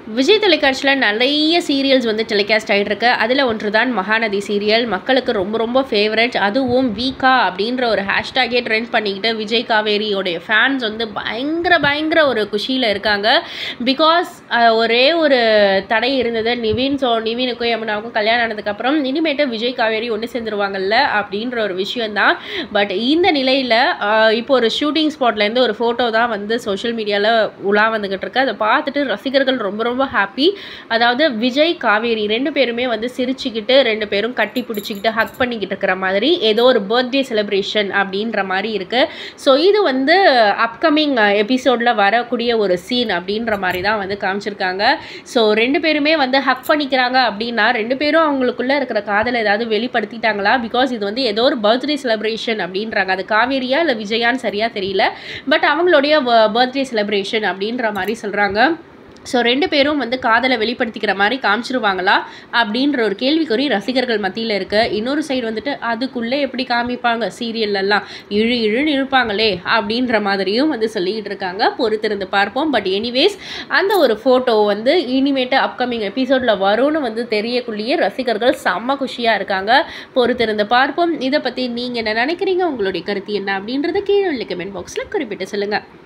விஜய் தொலைக்காட்சியில் நிறைய சீரியல்ஸ் வந்து டெலிகாஸ்ட் ஆகிட்டு இருக்கு அதில் ஒன்று தான் மகாநதி சீரியல் மக்களுக்கு ரொம்ப ரொம்ப ஃபேவரட் அதுவும் வீக்கா அப்படின்ற ஒரு ஹேஷ்டேகே ட்ரெண்ட் பண்ணிக்கிட்டு விஜய் காவேரியோடைய ஃபேன்ஸ் வந்து பயங்கர பயங்கர ஒரு குஷியில் இருக்காங்க பிகாஸ் ஒரே ஒரு தடை இருந்தது நிவின் ஸோ நிவினுக்கும் யமுனாவுக்கும் கல்யாணம் ஆனதுக்கப்புறம் இனிமேட்டு விஜய் காவேரி ஒன்று சேர்ந்துருவாங்கல்ல அப்படின்ற ஒரு விஷயந்தான் பட் இந்த நிலையில் இப்போ ஒரு ஷூட்டிங் ஸ்பாட்லேருந்து ஒரு ஃபோட்டோ தான் வந்து சோஷியல் மீடியாவில் உலா வந்துக்கிட்டு இருக்கு அதை பார்த்துட்டு ரசிகர்கள் ரொம்ப ரொம்ப ஹாப்பி அதாவது விஜய் காவேரி ரெண்டு பேருமே வந்து சிரிச்சுக்கிட்டு ரெண்டு பேரும் கட்டி பிடிச்சிக்கிட்டு ஹக் பண்ணிக்கிட்டு இருக்கிற மாதிரி ஏதோ ஒரு பர்த்டே செலிப்ரேஷன் அப்படின்ற மாதிரி இருக்குது ஸோ இது வந்து அப்கமிங் எபிசோடில் வரக்கூடிய ஒரு சீன் அப்படின்ற மாதிரி தான் வந்து காமிச்சிருக்காங்க ஸோ ரெண்டு பேருமே வந்து ஹக் பண்ணிக்கிறாங்க அப்படின்னா ரெண்டு பேரும் அவங்களுக்குள்ளே இருக்கிற காதலை ஏதாவது வெளிப்படுத்திட்டாங்களா பிகாஸ் இது வந்து ஏதோ ஒரு பர்த்டே செலிப்ரேஷன் அப்படின்றாங்க அது காவேரியா இல்லை விஜயான்னு சரியாக தெரியல பட் அவங்களுடைய பர்த்டே செலிப்ரேஷன் அப்படின்ற மாதிரி சொல்கிறாங்க ஸோ ரெண்டு பேரும் வந்து காதலை வெளிப்படுத்திக்கிற மாதிரி காமிச்சிருவாங்களா அப்படின்ற ஒரு கேள்விக்குறி ரசிகர்கள் மத்தியில் இருக்கு இன்னொரு சைடு வந்துட்டு அதுக்குள்ளே எப்படி காமிப்பாங்க சீரியல்லலாம் இழு இழுன்னு இருப்பாங்களே அப்படின்ற மாதிரியும் வந்து சொல்லிக்கிட்டு இருக்காங்க பொறுத்திருந்து பார்ப்போம் பட் எனிவேஸ் அந்த ஒரு ஃபோட்டோ வந்து இனிமேட்டு அப்கமிங் எபிசோடில் வரும்னு வந்து தெரியக்குள்ளேயே ரசிகர்கள் செம்ம குஷியாக இருக்காங்க பொறுத்திருந்து பார்ப்போம் இதை பற்றி நீங்கள் என்ன நினைக்கிறீங்க உங்களுடைய கருத்து என்ன அப்படின்றத கீழே உள்ள கமெண்ட் பாக்ஸில் குறிப்பிட்டு சொல்லுங்கள்